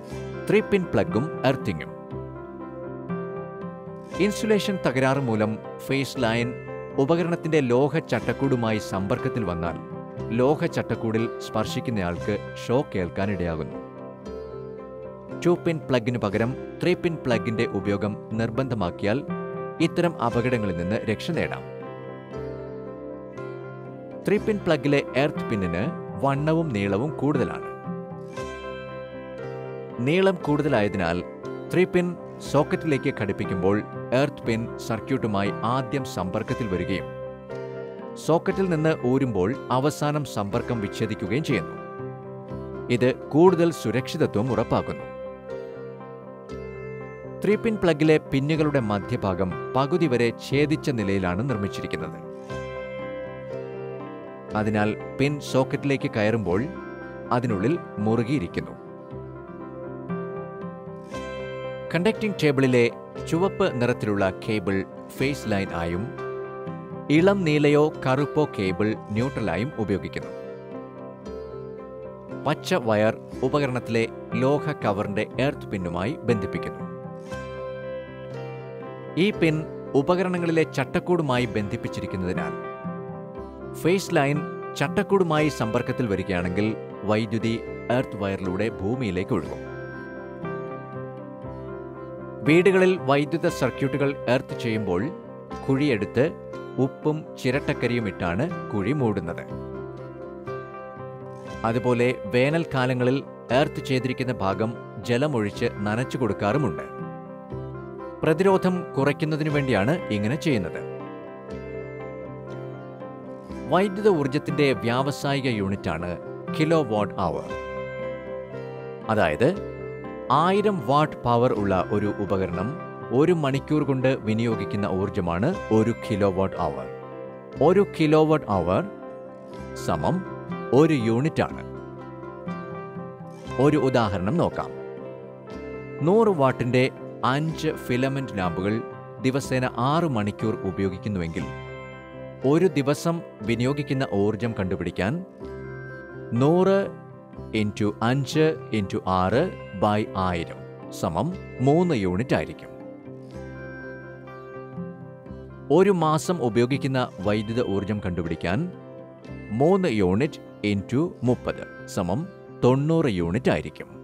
three പിൻ പ്ലഗും എർത്തിങ്ങും insulation തകരാറ് മൂലം phase line ഉപകരണത്തിന്റെ ലോഹ ചട്ടക്കൂടുമായി സമ്പർക്കത്തിൽ വന്നാൽ ലോഹ ചട്ടക്കൂടിൽ സ്പർശിക്കുന്നയാൾക്ക് ഷോക്ക് ഏൽക്കാനിടയാകുന്നു ടു പിൻ പ്ലഗിനു പകരം ത്രീ പിൻ പ്ലഗിന്റെ ഉപയോഗം നിർബന്ധമാക്കിയാൽ ഇത്തരം അപകടങ്ങളിൽ നിന്ന് രക്ഷ നേടാം ത്രീ പിൻ പ്ലഗിലെ എർത്ത് പിന്നിന് വണ്ണവും നീളവും കൂടുതലാണ് നീളം കൂടുതലായതിനാൽ ത്രീ പിൻ സോക്കറ്റിലേക്ക് ഘടിപ്പിക്കുമ്പോൾ എർത്ത് പിൻ സർക്യൂട്ടുമായി ആദ്യം സമ്പർക്കത്തിൽ വരികയും സോക്കറ്റിൽ നിന്ന് ഊരുമ്പോൾ അവസാനം സമ്പർക്കം വിച്ഛേദിക്കുകയും ചെയ്യുന്നു ഇത് കൂടുതൽ സുരക്ഷിതത്വം ഉറപ്പാക്കുന്നു ത്രീ പിൻ പ്ലഗിലെ പിന്നുകളുടെ മധ്യഭാഗം പകുതി വരെ ഛേദിച്ച നിലയിലാണ് നിർമ്മിച്ചിരിക്കുന്നത് അതിനാൽ പിൻ സോക്കറ്റിലേക്ക് കയറുമ്പോൾ അതിനുള്ളിൽ മുറുകിയിരിക്കുന്നു കണ്ടക്ടിംഗ് ടേബിളിലെ ചുവപ്പ് നിറത്തിലുള്ള കേബിൾ ഫേസ് ലൈൻ ആയും ഇളം നീലയോ കറുപ്പോ കേബിൾ ന്യൂട്രലായും ഉപയോഗിക്കുന്നു പച്ച വയർ ഉപകരണത്തിലെ ലോഹ കവറിന്റെ എർത്ത് പിന്നുമായി ബന്ധിപ്പിക്കുന്നു ഈ പിൻ ഉപകരണങ്ങളിലെ ചട്ടക്കൂടുമായി ബന്ധിപ്പിച്ചിരിക്കുന്നതിനാൽ ഫേസ് ലൈൻ ചട്ടക്കൂടുമായി സമ്പർക്കത്തിൽ വരികയാണെങ്കിൽ വൈദ്യുതി എർത്ത് വയറിലൂടെ ഭൂമിയിലേക്ക് ഒഴുകും വീടുകളിൽ വൈദ്യുത സർക്യൂട്ടുകൾ എർത്ത് ചെയ്യുമ്പോൾ കുഴിയെടുത്ത് ഉപ്പും ചിരട്ടക്കരിയും ഇട്ടാണ് കുഴി മൂടുന്നത് അതുപോലെ വേനൽക്കാലങ്ങളിൽ എർത്ത് ചെയ്തിരിക്കുന്ന ഭാഗം ജലമൊഴിച്ച് നനച്ചു കൊടുക്കാറുമുണ്ട് പ്രതിരോധം കുറയ്ക്കുന്നതിനു വേണ്ടിയാണ് ഇങ്ങനെ ചെയ്യുന്നത് വൈദ്യുത ഊർജത്തിന്റെ വ്യാവസായിക യൂണിറ്റാണ് കിലോ വാട്ട് അവർ അതായത് ആയിരം വാട്ട് പവർ ഉള്ള ഒരു ഉപകരണം ഒരു മണിക്കൂർ കൊണ്ട് വിനിയോഗിക്കുന്ന ഊർജമാണ് ഒരു കിലോ വാട്ട് അവർ ഒരു കിലോ വാട്ട് അവർ സമം ഒരു യൂണിറ്റ് ആണ് ഒരു ഉദാഹരണം നോക്കാം നൂറ് വാട്ടിന്റെ അഞ്ച് ഫിലമെന്റ് ലാമ്പുകൾ ദിവസേന ആറ് മണിക്കൂർ ഉപയോഗിക്കുന്നുവെങ്കിൽ ഒരു ദിവസം വിനിയോഗിക്കുന്ന ഊർജം കണ്ടുപിടിക്കാൻ നൂറ് ഇൻറ്റു അഞ്ച് ഇൻറ്റു ആറ് ബൈ ആയിരം സമം മൂന്ന് യൂണിറ്റ് ആയിരിക്കും ഒരു മാസം ഉപയോഗിക്കുന്ന വൈദ്യുത ഊർജം കണ്ടുപിടിക്കാൻ മൂന്ന് യൂണിറ്റ് ഇൻറ്റു മുപ്പത് സമം തൊണ്ണൂറ് യൂണിറ്റ് ആയിരിക്കും